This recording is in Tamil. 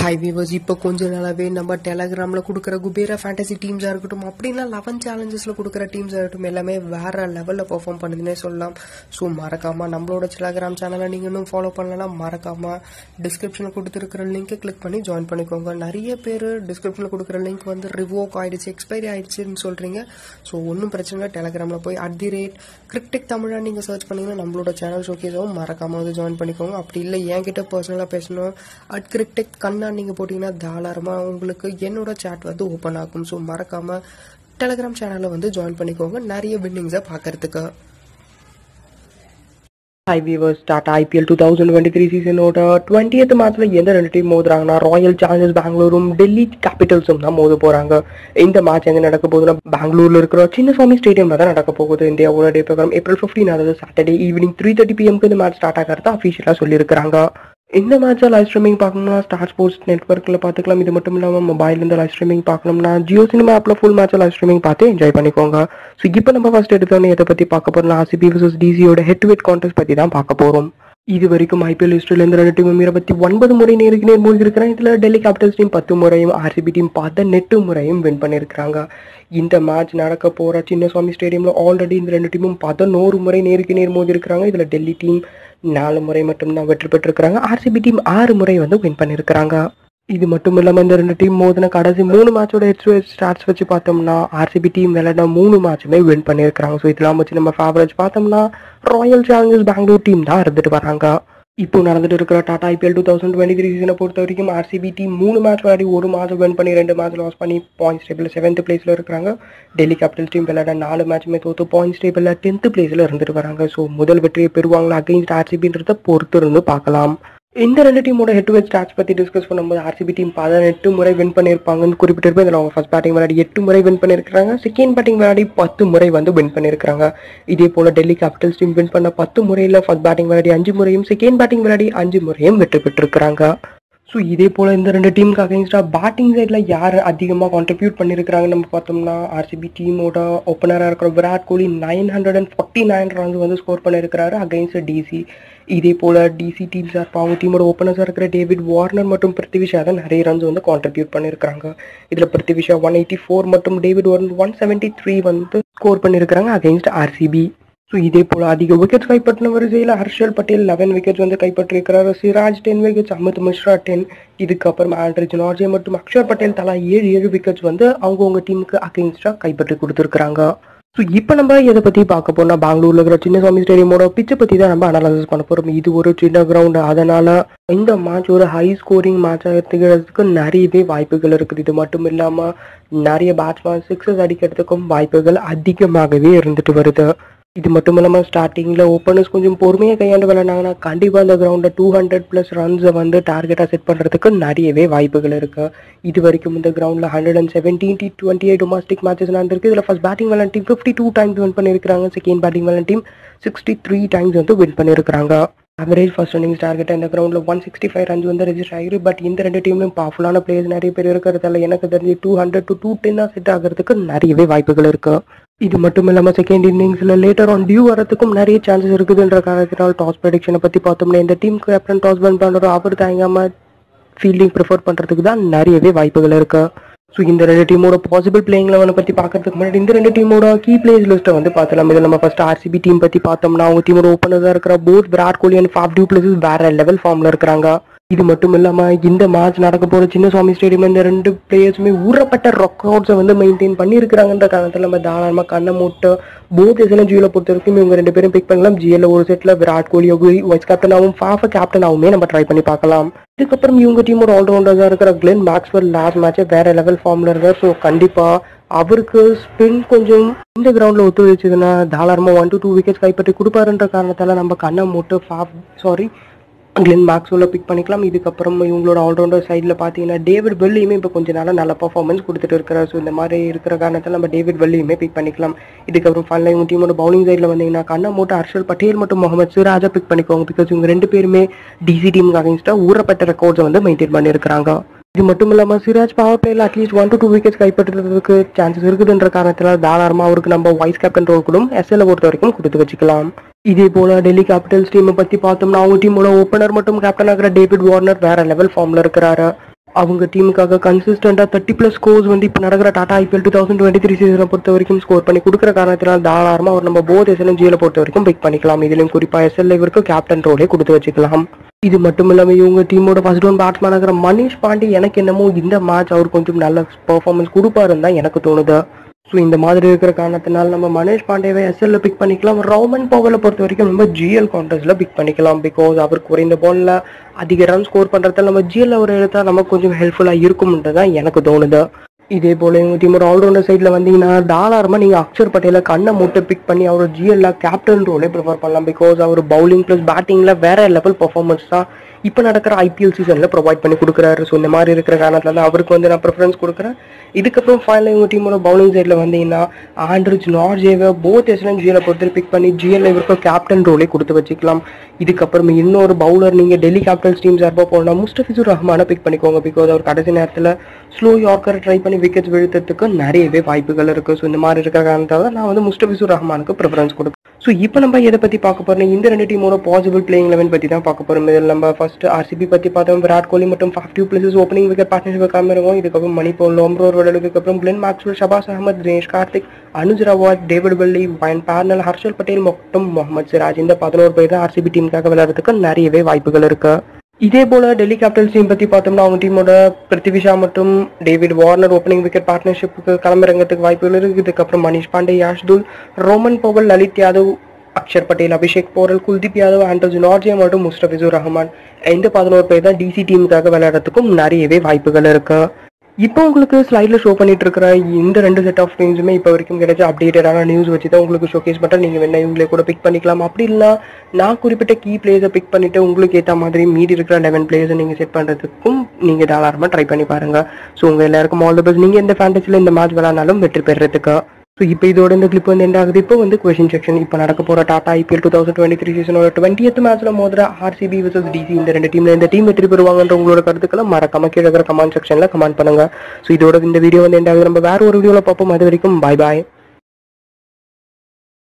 ஹாய் வீவர்ஸ் இப்போ கொஞ்ச நாளாவே நம்ம டெலகிராம்ல கொடுக்குற குபேரா ஃபேண்டசி டீம்ஸா இருக்கட்டும் அப்படின்னா லெவன் சேலஞ்சஸ்ல கொடுக்குற டீம்ஸா இருக்கட்டும் எல்லாமே வேற லெவல்ல பெர்ஃபார்ம் பண்ணுதுன்னே சொல்லலாம் ஸோ மறக்காம நம்மளோட டெலகிராம் சேனலை நீங்க இன்னும் ஃபாலோ பண்ணலாம் மறக்காம டிஸ்கிரிப்ஷன்ல கொடுத்துருக்கிற லிங்கை கிளிக் பண்ணி ஜாயின் பண்ணிக்கோங்க நிறைய பேர் டிஸ்கிரிப்ஷன்ல கொடுக்குற லிங்க் வந்து ரிவோக் ஆயிடுச்சு எக்ஸ்பைரி ஆயிடுச்சுன்னு சொல்றீங்க ஸோ ஒன்றும் பிரச்சனை இல்லை டெலகிராம்ல போய் அட் தி ரேட் கிரிக்டெக் தமிழா நீங்க சர்ச் பண்ணீங்கன்னா நம்மளோட சேனல் ஷோகேஸும் மறக்காம வந்து ஜாயின் பண்ணிக்கோங்க அப்படி இல்லை என்கிட்ட பர்சனலா பேசணும் அட் கிரிக்டெக் கண்ணா நீங்க போட்டீங்கன்னா தாராளமா உங்களுக்கு என்னோட சேட் வந்து ஓப்பன் ஆகும் ஸோ மறக்காம டெலகிராம் சேனல்ல வந்து ஜாயின் பண்ணிக்கோங்க நிறைய வின்னிங்ஸை பார்க்கறதுக்கு high viewers Tata IPL two thousand twenty three சீசனோட டுவெண்ட்டியத் மேட்ச்ல எந்த ரெண்டு டீம் மோதுறாங்கன்னா ராயல் சேலஞ்சர்ஸ் பெங்களூரும் டெல்லி கேபிட்டல்ஸும் தான் மோத போறாங்க இந்த மேட்ச் எங்க நடக்க போகுதுன்னா பெங்களூர்ல இருக்கிற சின்னசாமி ஸ்டேடியம்ல தான் நடக்க போகுது இந்தியாவோட டே ப்ரோக்ராம் ஏப்ரல் ஃபிஃப்டீன் அதாவது சாட்டர்டே ஈவினிங் த்ரீ தேர்ட்டி பிஎம்க்கு இந்த மேட்ச் ஸ்டார்ட் ஆகிறதா அஃபீஷியலாக சொல்லியிருக்காங்க இந்த மேட்சை லைவ் ஸ்ட்ரீமிங் பார்க்கணும்னா ஸ்டார் ஸ்போர்ட்ஸ் நெட்ஒர்க்கில் பார்த்துக்கலாம் இது மட்டும் இல்லாமல் மொபைல்லேருந்து லைவ் ஸ்ட்ரீமிங் பார்க்கணும்னா ஜியோ சினிமா ஆப்பில் ஃபுல் மேட்சை லைவ் ஸ்ட்ரீமிங் பார்த்து என்ஜாய் பண்ணிக்கோங்க ஸோ இப்போ நம்ம ஃபர்ஸ்ட் எடுத்தோன்னே எதை பற்றி பார்க்க போகிறோம்னா ஆர்சிபி vs டிசியோட ஹெட் டு ஹெட் கான்டெஸ்ட் பற்றி தான் பார்க்க போகிறோம் இது வரைக்கும் ஐபிஎல் ஹிஸ்டரியில் இருந்து ரெண்டு டீமும் இருபத்தி ஒன்பது முறை நேருக்கு நேர் மூழ்கி இருக்கிறாங்க இதில் டெல்லி கேபிட்டல்ஸ் டீம் பத்து முறையும் ஆர்சிபி டீம் பார்த்த நெட்டு முறையும் வின் பண்ணியிருக்கிறாங்க இந்த மேட்ச் நடக்க போகிற சின்னசுவாமி ஸ்டேடியமில் ஆல்ரெடி இந்த ரெண்டு டீமும் பதினோரு முறை நேருக்கு நேர் மோதி இருக்கிறாங்க இதில் டெல்லி டீம் நாலு முறை மட்டும்தான் வெற்றி பெற்றிருக்கிறாங்க ஆர்சிபி டீம் ஆறு முறை வந்து வின் பண்ணியிருக்கிறாங்க இது மட்டும் இல்லாமல் இந்த ரெண்டு டீம் மோதின கடைசி மூணு மேட்சோட ஹெச் ஸ்டார்ட்ஸ் வச்சு பார்த்தோம்னா ஆர்சிபி டீம் விளையாட மூணு மேட்சுமே வின் பண்ணியிருக்கிறாங்க ஸோ இதெல்லாம் வச்சு நம்ம ஃபேவரேஜ் பார்த்தோம்னா ராயல் சேலஞ்சர்ஸ் பெங்களூர் டீம் தான் இருந்துட்டு வராங்க இப்போ நடந்துட்டு இருக்கிற Tata IPL two thousand twenty three சீசனை பொறுத்த வரைக்கும் ஆர்சிபி டீம் மூணு மேட்ச் விளையாடி ஒரு மேட்ச் வின் பண்ணி ரெண்டு மேட்ச் லாஸ் பண்ணி பாயிண்ட்ஸ் டேபிள் செவன்த் பிளேஸ்ல இருக்கிறாங்க டெல்லி கேபிட்டல்ஸ் டீம் விளையாட நாலு மேட்ச்மே தோத்து பாயிண்ட்ஸ் டேபிளில் டென்த் பிளேஸ்ல இருந்துட்டு வராங்க ஸோ முதல் வெற்றியை பெறுவாங்களா அகைன்ஸ்ட் ஆர்சிபின்றத பொறுத்து இருந்து பார்க்கலாம் இந்த ரெண்டு டீமோட ஹெட் டு ஹெட் ஸ்டாட்ஸ் பத்தி டிஸ்கஸ் பண்ணும்போது ஆர்சிபி டீம் பதினெட்டு முறை வின் பண்ணியிருப்பாங்கன்னு குறிப்பிட்டிருப்பேன் இதில் அவங்க ஃபர்ஸ்ட் பேட்டிங் விளையாடி எட்டு முறை வின் பண்ணியிருக்காங்க செகண்ட் பேட்டிங் விளையாடி பத்து முறை வந்து வின் பண்ணியிருக்காங்க இதே போல டெல்லி கேபிட்டல்ஸ் டீம் வின் பண்ண பத்து முறையில் ஃபர்ஸ்ட் பேட்டிங் விளையாடி அஞ்சு முறையும் செகண்ட் பேட்டிங் விளையாடி அஞ்சு முறையும் வெற்றி பெற்றிருக்கிறாங்க ஸோ இதே போல் இந்த ரெண்டு டீமுக்கு அகைன்ஸ்டாக பேட்டிங் சைடில் யார் அதிகமாக கான்ட்ரிபியூட் பண்ணியிருக்கிறாங்கன்னு நம்ம பார்த்தோம்னா ஆர்சிபி டீமோட ஓப்பனராக இருக்கிற Virat Kohli nine hundred and forty nine runs வந்து ஸ்கோர் பண்ணியிருக்கிறாரு அகைன்ஸ்ட் டிசி இதே போல் டிசி டீம் சார்பாக அவங்க டீமோட ஓப்பனர்ஸாக இருக்கிற டேவிட் வார்னர் மற்றும் பிருத்திவிஷா தான் நிறைய ரன்ஸ் வந்து கான்ட்ரிபியூட் பண்ணியிருக்காங்க இதில் பிருத்திவிஷா ஒன் எயிட்டி ஃபோர் மற்றும் David Warner one seventy three வந்து ஸ்கோர் பண்ணியிருக்கிறாங்க அகைன்ஸ்ட் ஆர்சிபி ஸோ இதே போல அதிக விக்கெட்ஸ் கைப்பற்றின வரிசையில் ஹர்ஷல் பட்டேல் லெவன் விக்கெட்ஸ் வந்து கைப்பற்றிருக்கிறாரு Siraj ten wickets Amit Mishra ten இதுக்கப்புறம் ஆண்ட்ரிஜ் நார்ஜே மற்றும் அக்ஷர் பட்டேல் தலா ஏழு ஏழு விக்கெட்ஸ் வந்து அவங்கவுங்க டீமுக்கு அகெயின்ஸ்டாக கைப்பற்றி கொடுத்துருக்காங்க ஸோ இப்போ நம்ம எதை பற்றி பார்க்க போனால் பெங்களூர்ல இருக்கிற சின்னசாமி ஸ்டேடியமோட பிச்சை பற்றி தான் நம்ம அனாலிசிஸ் பண்ண போகிறோம் இது ஒரு சின்ன கிரவுண்டு அதனால இந்த மேட்ச் ஒரு ஹை ஸ்கோரிங் மேட்சாக திகழறதுக்கு நிறையவே வாய்ப்புகள் இருக்குது இது மட்டும் இல்லாமல் நிறைய பேட்ஸ்மேன் சிக்ஸஸ் அடிக்கிறதுக்கும் வாய்ப்புகள் அதிகமாகவே இருந்துட்டு வருது இது மட்டும் இல்லாமல் ஸ்டார்டிங்கில் ஓப்பனர்ஸ் கொஞ்சம் பொறுமையாக கையாண்டு விளையாண்டாங்கன்னா கண்டிப்பாக அந்த கிரவுண்டில் டூ ஹண்ட்ரட் ப்ளஸ் ரன்ஸை வந்து டார்கெட்டாக செட் பண்ணுறதுக்கு நிறையவே வாய்ப்புகள் இருக்கு இது வரைக்கும் இந்த கிரவுண்டில் hundred and seventeen T twenty eight domestic matches நடந்திருக்கு இதில் ஃபர்ஸ்ட் பேட்டிங் விளையாண்டு team fifty two times win பண்ணியிருக்காங்க செகண்ட் பேட்டிங் விளையாண்டு டீம் சிக்ஸ்டி த்ரீ டைம்ஸ் வந்து வின் பண்ணியிருக்காங்க அவரேஜ் ஃபர்ஸ்ட் இன்னிங்ஸ் டார்கெட் இந்த கிரவுண்டில் ஒன் சிக்ஸ்டி ஃபைவ் ரன்ஸ் வந்து ரெஜிஸ்டர் ஆகிருக்கு பட் இந்த ரெண்டு டீம்லையும் பவர்ஃபுல்லான பிளேயர்ஸ் நிறைய பேர் இருக்கிறதால எனக்கு தெரிஞ்சு டூ ஹண்ட்ரட் டு டூ டென்னாக செட் ஆகிறதுக்கு நிறையவே வாய்ப்புகள் இருக்கு இது மட்டும் இல்லாமல் செகண்ட் இன்னிங்ஸில் லேட்டர் ஆன் டியூ வரதுக்கும் நிறைய சான்சஸ் இருக்குதுன்ற காரணத்தினால் டாஸ் ப்ரெடிக்ஷனை பற்றி பார்த்தோம்னா இந்த டீம் கேப்டன் டாஸ் வின் பண்ணுறோம் அவர் தயங்காம ஃபீல்டிங் ப்ரிஃபர் பண்ணுறதுக்கு தான் நிறையவே வாய்ப்புகள் இருக்கு ஸோ இந்த ரெண்டு டீமோட பாசிபிள் பிளேயிங் லெவனை பற்றி பார்க்கறதுக்கு முன்னாடி இந்த ரெண்டு டீமோட கீ பிளேயர்ஸ் லிஸ்ட்டை வந்து பார்த்தலாம் இதில் நம்ம ஃபர்ஸ்ட் ஆர்சிபி டீம் பற்றி பார்த்தோம்னா அவங்க டீமோட ஓப்பனராக இருக்கிற both Virat Kohli and Faf du Plessis வேற லெவல் ஃபார்மில் இருக்கிறாங்க இது மட்டும் இல்லாம இந்த மேட்ச் நடக்க போற சின்னசுவாமி ஸ்டேடியம் இந்த ரெண்டு பிளேயர்ஸுமே ஊறப்பட்ட ரெக்கார்ட்ஸை வந்து மெயின்டைன் பண்ணியிருக்கிறாங்கன்ற காரணத்தில் நம்ம தாராளமாக கண்ணை மூட்டு போத் எஸ்எல்எம் ஜியோல பொறுத்த வரைக்கும் இவங்க ரெண்டு பேரும் பிக் பண்ணலாம் ஜிஎல்ல ஒரு செட்ல விராட் கோலி வைஸ் கேப்டனாகவும் ஃபாஃப கேப்டனாகவுமே நம்ம ட்ரை பண்ணி பார்க்கலாம் இதுக்கப்புறம் இவங்க டீமோட ஆல்ரவுண்டர்ஸாக இருக்கிற கிளென் மேக்ஸ்வெல் லாஸ்ட் மேட்சே வேற லெவல் ஃபார்ம்ல இருக்கார் ஸோ கண்டிப்பா அவருக்கு ஸ்பின் கொஞ்சம் இந்த கிரவுண்ட்ல ஒத்துழைச்சதுன்னா தாராளமாக ஒன் டு டூ விக்கெட்ஸ் கைப்பற்றி கொடுப்பாருன்ற காரணத்தால நம்ம கண்ணை மூட்டு ஃபாஃப் சாரி கிளென் மேக்ஸ்வெல்ல பிக் பண்ணிக்கலாம் இதுக்கப்புறம் இவங்களோட ஆல்ரவுண்டர் சைடில் பார்த்தீங்கன்னா டேவிட் வெள்ளியுமே இப்போ கொஞ்ச நாளாக நல்ல பர்ஃபார்மன்ஸ் கொடுத்துட்டு இருக்கிறார் ஸோ இந்த மாதிரி இருக்கிற காரணத்தில் நம்ம டேவிட் வெள்ளியுமே பிக் பண்ணிக்கலாம் இதுக்கப்புறம் ஃபைனலாக இவங்க டீமோட பவுலிங் சைடில் வந்தீங்கன்னா கண்ணா மூட்டை ஹர்ஷல் பட்டேல் மற்றும் முகமது சிராஜா பிக் பண்ணிக்கோங்க பிகாஸ் இவங்க ரெண்டு பேருமே டிசி டீமுக்கு அகேன்ஸ்டாக ஊறப்பட்ட ரெக்கார்ட்ஸை வந்து மெயின்டைன் பண்ணியிருக்கிறாங்க இது மட்டும் இல்லாமல் சிராஜ் பவர் பிளேயில் at least one to two wickets கைப்பற்றுறதுக்கு சான்சஸ் இருக்குதுன்ற காரணத்தில் தாராளமாக அவருக்கு நம்ம வைஸ் கேப்டன் ரோல் கூட எஸ்எல்ல பொறுத்த வரைக்கும் கொடுத்து வச்சுக்கலாம் இதே போல டெல்லி கேபிட்டல்ஸ் டீமை பத்தி பார்த்தோம்னா அவங்க டீமோட ஓப்பனர் மட்டும் கேப்டன் ஆகிற டேவிட் வார்னர் வேற லெவல் ஃபார்ம்ல இருக்கிறாரு அவங்க டீமுக்காக கன்சிஸ்டண்டா தேர்ட்டி பிளஸ் ஸ்கோர்ஸ் வந்து இப்போ நடக்கிற Tata IPL two thousand twenty three சீசனை பொறுத்த வரைக்கும் ஸ்கோர் பண்ணி கொடுக்குற காரணத்தினால் தாராளமாக அவர் நம்ம போத் எஸ்எல்எம் ஜியில் பொறுத்த வரைக்கும் பிக் பண்ணிக்கலாம் இதுலயும் குறிப்பா எஸ்எல் இவருக்கு கேப்டன் ரோலே கொடுத்து வச்சுக்கலாம் இது மட்டும் இல்லாமல் இவங்க டீமோட ஃபர்ஸ்ட் ஒன் பேட்ஸ்மேன் இருக்கிற மனிஷ் பாண்டே எனக்கு என்னமோ இந்த மேட்ச் அவர் கொஞ்சம் நல்ல பெர்ஃபார்மன்ஸ் கொடுப்பாருன்னு தான் எனக்கு தோணுது ஸோ இந்த மாதிரி இருக்கிற காரணத்தினால நம்ம மனேஷ் பாண்டேவை எஸ்எல்ல பிக் பண்ணிக்கலாம் ரோமன் பவலை பொறுத்த வரைக்கும் நம்ம ஜிஎல் கான்டெஸ்ட்ல பிக் பண்ணிக்கலாம் பிகாஸ் அவர் குறைந்த பால்ல அதிக ரன் ஸ்கோர் பண்றதால நம்ம ஜிஎல் அவர் எடுத்தா நமக்கு கொஞ்சம் ஹெல்ப்ஃபுல்லா இருக்கும்ன்றது தான் எனக்கு தோணுது இதே போல இவங்க டீமோட ஆல்ரவுண்டர் சைட்ல வந்தீங்கன்னா தாராளமா நீங்க அக்ஷர் பட்டேல கண்ணை மூட்டை பிக் பண்ணி அவர் ஜிஎல்ல கேப்டன் ரோலே ப்ரிஃபர் பண்ணலாம் பிகாஸ் அவர் பவுலிங் பிளஸ் பேட்டிங்ல வேற லெவல் பெர்ஃபார்மன்ஸ் தான் இப்போ நடக்கிற ஐபிஎல் சீசன்ல ப்ரொவைட் பண்ணி கொடுக்குறாரு ஸோ இந்த மாதிரி இருக்கிற காரணத்துல தான் அவருக்கு வந்து நான் ப்ரிஃபரன்ஸ் கொடுக்குறேன் இதுக்கப்புறம் ஃபைனல் இவங்க டீமோட பவுலிங் சைடில் வந்தீங்கன்னா ஆண்ட்ரிச் நார்ஜேவை போத் எஸ்எல்என் ஜிஎல பொறுத்து பிக் பண்ணி ஜிஎல் இவருக்கு கேப்டன் ரோலே கொடுத்து வச்சுக்கலாம் இதுக்கப்புறம் இன்னொரு பவுலர் நீங்க டெல்லி கேபிட்டல்ஸ் டீம் சார்பாக போனா முஸ்டபிசுர் ரஹ்மானை பிக் பண்ணிக்கோங்க பிகாஸ் அவர் கடைசி நேரத்தில் ஸ்லோ யார்க்கர் ட்ரை பண்ணி விக்கெட்ஸ் விழுத்ததுக்கு நிறையவே வாய்ப்புகள் இருக்கு ஸோ இந்த மாதிரி இருக்கிற காரணத்தால நான் வந்து முஸ்டபிசுர் ரஹ்மானுக்கு ப்ரிஃபரன்ஸ் கொடுப்பேன் ஸோ இப்போ நம்ம எதை பத்தி பார்க்க போறோம் இந்த ரெண்டு டீமோட பாசிபிள் பிளேயிங் லெவன் பத்தி தான் பார்க்க போறோம் இதில் நம்ம ஃபர்ஸ்ட் ஆர்சிபி பத்தி பார்த்தோம் விராட் கோலி மற்றும் Faf du Plessis opening wicket partnership காமிருவோம் இதுக்கப்புறம் மணிப்பூர் லோம்ரோர் விடலுக்கு அப்புறம் Glenn Maxwell Shahbaz Ahmed Dinesh Karthik Anuj Rawat David Willey Wayne Parnell Harshal Patel மற்றும் முகமது சிராஜ் இந்த பதினோரு பேர் தான் ஆர்சிபி டீமுக்காக விளையாடுறதுக்கு நிறையவே வாய்ப்புகள் இருக்கு இதே போல டெல்லி கேபிட்டல்ஸ் டீம் பத்தி பார்த்தோம்னா அவங்க டீமோட பிருத்திவிஷா மற்றும் டேவிட் வார்னர் ஓப்பனிங் விக்கெட் பார்ட்னர்ஷிப்புக்கு களமிறங்கிறதுக்கு வாய்ப்புகள் இருக்கு இதுக்கப்புறம் Manish Pandey Yash Dhull Rovman Powell Lalit Yadav Axar Patel Abhishek Porel Kuldeep Yadav Anrich Nortje மற்றும் முஸ்டபிசுர் ரஹ்மான் இந்த பதினோரு பேர் தான் டிசி டீமுக்காக விளையாடுறதுக்கும் நிறையவே வாய்ப்புகள் இருக்கு இப்போ உங்களுக்கு ஸ்லைட்ல ஷோ பண்ணிட்டு இருக்கிற இந்த ரெண்டு செட் ஆஃப் டீம்ஸுமே இப்போ வரைக்கும் கிடைச்ச அப்டேட்டடான நியூஸ் வச்சு தான் உங்களுக்கு ஷோகேஸ் பண்ணுறேன் நீங்கள் வேணா இவங்களே கூட பிக் பண்ணிக்கலாம் அப்படி இல்லைனா நான் குறிப்பிட்ட கீ பிளேயர்ஸை பிக் பண்ணிட்டு உங்களுக்கு ஏற்ற மாதிரி மீதி இருக்கிற லெவன் பிளேயர்ஸை நீங்கள் செட் பண்ணுறதுக்கும் நீங்கள் தாராளமாக ட்ரை பண்ணி பாருங்க ஸோ உங்கள் எல்லாருக்கும் ஆல் த பெஸ்ட் நீங்கள் எந்த ஃபேண்டஸில் இந்த மேட்ச் விளாட்னாலும் வெற்றி பெறுறதுக்கு ஸோ இப்போ இதோட இந்த கிளிப் வந்து என்ன ஆகுது இப்போ வந்து கொஷின் செக்ஷன் இப்போ நடக்க போகிற Tata IPL two thousand twenty three சீசனோட டுவெண்ட்டியத் மேட்ச்சில் மோதுற ஆர்சிபி வர்சஸ் டிசி இந்த ரெண்டு டீமில் இந்த டீம் வெற்றி பெறுவாங்கன்ற உங்களோட கருத்துக்களை மறக்காம கீழே இருக்கிற கமெண்ட் செக்ஷனில் கமெண்ட் பண்ணுங்க ஸோ இதோட இந்த வீடியோ வந்து என்ன ஆகுது நம்ம வேற ஒரு வீடியோவில் பார்ப்போம் அது வரைக்கும் பாய் பாய்